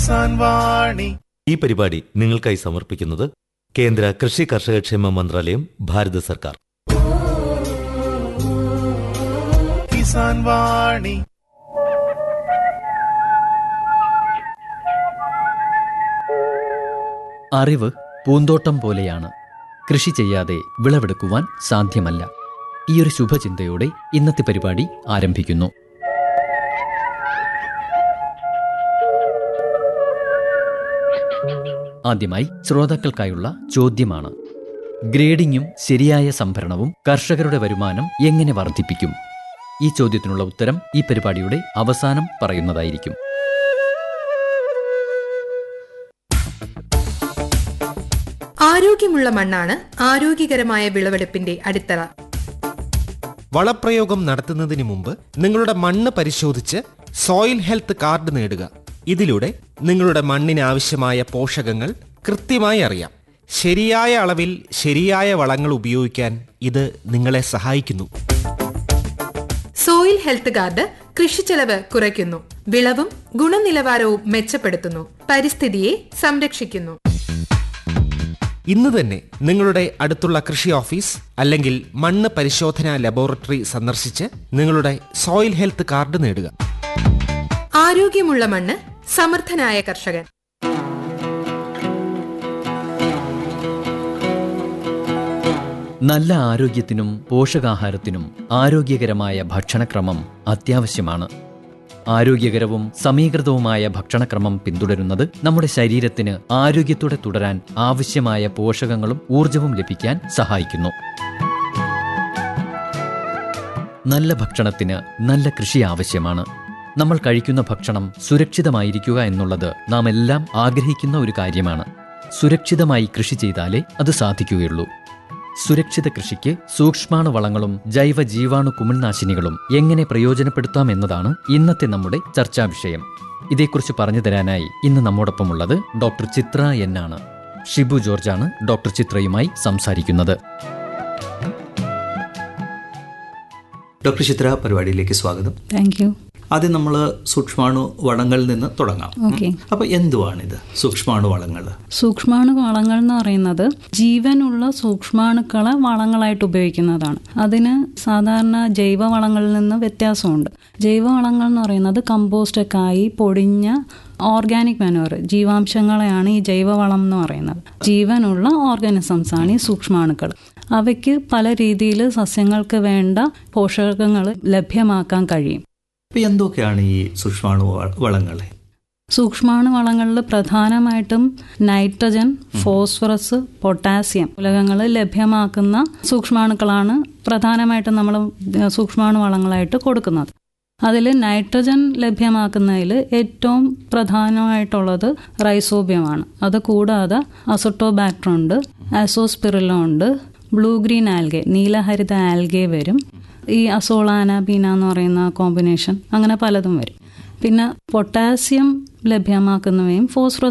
കിസാൻ വാണി ഈ പരിപാടി നിങ്ങൾക്കായി സമർപ്പിക്കുന്നത് കേന്ദ്ര കൃഷി കർഷകക്ഷേമ മന്ത്രാലയം ഭാരത സർക്കാർ കിസാൻ വാണി അറിവ് പൂന്തോട്ടം പോലെയാണ് കൃഷി ചെയ്യാതെ വിളവെടുക്കുവാൻ സാധ്യമല്ല ഈയൊരു ശുഭചിന്തയോടെ ഇന്നത്തെ പരിപാടി ആരംഭിക്കുന്നു ആദ്യമായി ശ്രോതാക്കൾക്കായുള്ള ചോദ്യമാണ് ഗ്രേഡിങ്ങും ശരിയായ സംഭരണവും കർഷകരുടെ വരുമാനം എങ്ങനെ വർദ്ധിപ്പിക്കും ഈ ചോദ്യത്തിനുള്ള ഉത്തരം ഈ പരിപാടിയുടെ അവസാനം പറയുന്നതായിരിക്കും ആരോഗ്യമുള്ള മണ്ണാണ് ആരോഗ്യകരമായ വിളവെടുപ്പിന്റെ അടിത്തറ വളപ്രയോഗം നടത്തുന്നതിന് മുമ്പ് നിങ്ങളുടെ മണ്ണ് പരിശോധിച്ച് സോയിൽ ഹെൽത്ത് കാർഡ് നേടുക ഇതിലൂടെ നിങ്ങളുടെ മണ്ണിന് ആവശ്യമായ പോഷകങ്ങൾ കൃത്യമായി അറിയാം ശരിയായ അളവിൽ ശരിയായ വളങ്ങൾ ഉപയോഗിക്കാൻ ഇത് നിങ്ങളെ സഹായിക്കുന്നു സോയിൽ ഹെൽത്ത് കാർഡ് കൃഷിച്ചെലവ് കുറയ്ക്കുന്നു വിളവും ഗുണനിലവാരവും മെച്ചപ്പെടുത്തുന്നു പരിസ്ഥിതിയെ സംരക്ഷിക്കുന്നു ഇന്ന് തന്നെ നിങ്ങളുടെ അടുത്തുള്ള കൃഷി ഓഫീസ് അല്ലെങ്കിൽ മണ്ണ് പരിശോധനാ ലബോറട്ടറി സന്ദർശിച്ച് നിങ്ങളുടെ സോയിൽ ഹെൽത്ത് കാർഡ് നേടുക ആരോഗ്യമുള്ള മണ്ണ് സമർത്ഥനായ കർഷകൻ നല്ല ആരോഗ്യത്തിനും പോഷകാഹാരത്തിനും ആരോഗ്യകരമായ ഭക്ഷണക്രമം അത്യാവശ്യമാണ് ആരോഗ്യകരവും സമീകൃതവുമായ ഭക്ഷണക്രമം പിന്തുടരുന്നത് നമ്മുടെ ശരീരത്തിന് ആരോഗ്യത്തോടെ തുടരാൻ ആവശ്യമായ പോഷകങ്ങളും ഊർജവും ലഭിക്കാൻ സഹായിക്കുന്നു നല്ല ഭക്ഷണത്തിന് നല്ല കൃഷി ആവശ്യമാണ് നമ്മൾ കഴിക്കുന്ന ഭക്ഷണം സുരക്ഷിതമായിരിക്കുക എന്നുള്ളത് നാം എല്ലാം ആഗ്രഹിക്കുന്ന ഒരു കാര്യമാണ് സുരക്ഷിതമായി കൃഷി ചെയ്താലേ അത് സാധിക്കുകയുള്ളൂ സുരക്ഷിത കൃഷിക്ക് സൂക്ഷ്മാണു വളങ്ങളും ജൈവ ജീവാണു കുമിൾനാശിനികളും എങ്ങനെ പ്രയോജനപ്പെടുത്താം എന്നതാണ് ഇന്നത്തെ നമ്മുടെ ചർച്ചാ വിഷയം ഇതേക്കുറിച്ച് പറഞ്ഞു തരാനായി ഇന്ന് നമ്മോടൊപ്പമുള്ളത് ഡോക്ടർ ചിത്ര എൻ ആണ് ഷിബു ജോർജാണ് ഡോക്ടർ ചിത്രയുമായി സംസാരിക്കുന്നത് ഡോക്ടർ ചിത്ര പരിപാടിയിലേക്ക് സ്വാഗതം താങ്ക് യു ആദ്യം നമ്മൾ സൂക്ഷ്മാണു വളങ്ങളിൽ നിന്ന് തുടങ്ങാം ഓക്കെ അപ്പൊ എന്തുവാണിത് സൂക്ഷ്മാണു വളങ്ങൾ സൂക്ഷ്മാണു വളങ്ങൾ എന്ന് പറയുന്നത് ജീവനുള്ള സൂക്ഷ്മാണുക്കളെ വളങ്ങളായിട്ട് ഉപയോഗിക്കുന്നതാണ് അതിന് സാധാരണ ജൈവ വളങ്ങളിൽ നിന്ന് വ്യത്യാസമുണ്ട് ജൈവ വളങ്ങൾ എന്ന് പറയുന്നത് കമ്പോസ്റ്റ് ഒക്കെ ആയി പൊടിഞ്ഞ ഓർഗാനിക് മാനുവർ ജീവാംശങ്ങളെയാണ് ഈ ജൈവവളം എന്ന് പറയുന്നത് ജീവനുള്ള ഓർഗാനിസംസ് ആണ് ഈ സൂക്ഷ്മാണുക്കൾ അവയ്ക്ക് പല രീതിയിൽ സസ്യങ്ങൾക്ക് വേണ്ട പോഷകങ്ങൾ ലഭ്യമാക്കാൻ കഴിയും അപ്പൊ എന്തൊക്കെയാണ് ഈ സൂക്ഷ്മാണു വ- വളങ്ങൾ സൂക്ഷ്മാണു വളങ്ങളിൽ പ്രധാനമായിട്ടും നൈട്രജൻ ഫോസ്ഫറസ് പൊട്ടാസ്യം മൂലകങ്ങൾ ലഭ്യമാക്കുന്ന സൂക്ഷ്മാണുക്കളാണ് പ്രധാനമായിട്ടും നമ്മൾ സൂക്ഷ്മാണു വളങ്ങളായിട്ട് കൊടുക്കുന്നത് അതിൽ നൈട്രജൻ ലഭ്യമാക്കുന്നതിൽ ഏറ്റവും പ്രധാനമായിട്ടുള്ളത് റൈസോബിയമാണ് അത് കൂടാതെ അസോട്ടോബാക്ടർ ഉണ്ട് അസോസ്പിറിലോ ഉണ്ട് ബ്ലൂ ഗ്രീൻ ആൽഗെ നീലഹരിത ആൽഗെ വരും ഈ അസോളാന ബീന എന്ന് പറയുന്ന കോമ്പിനേഷൻ അങ്ങനെ പലതും വരും പിന്നെ പൊട്ടാസ്യം ലഭ്യമാക്കുന്നവയും ഫോസ്ഫറസ്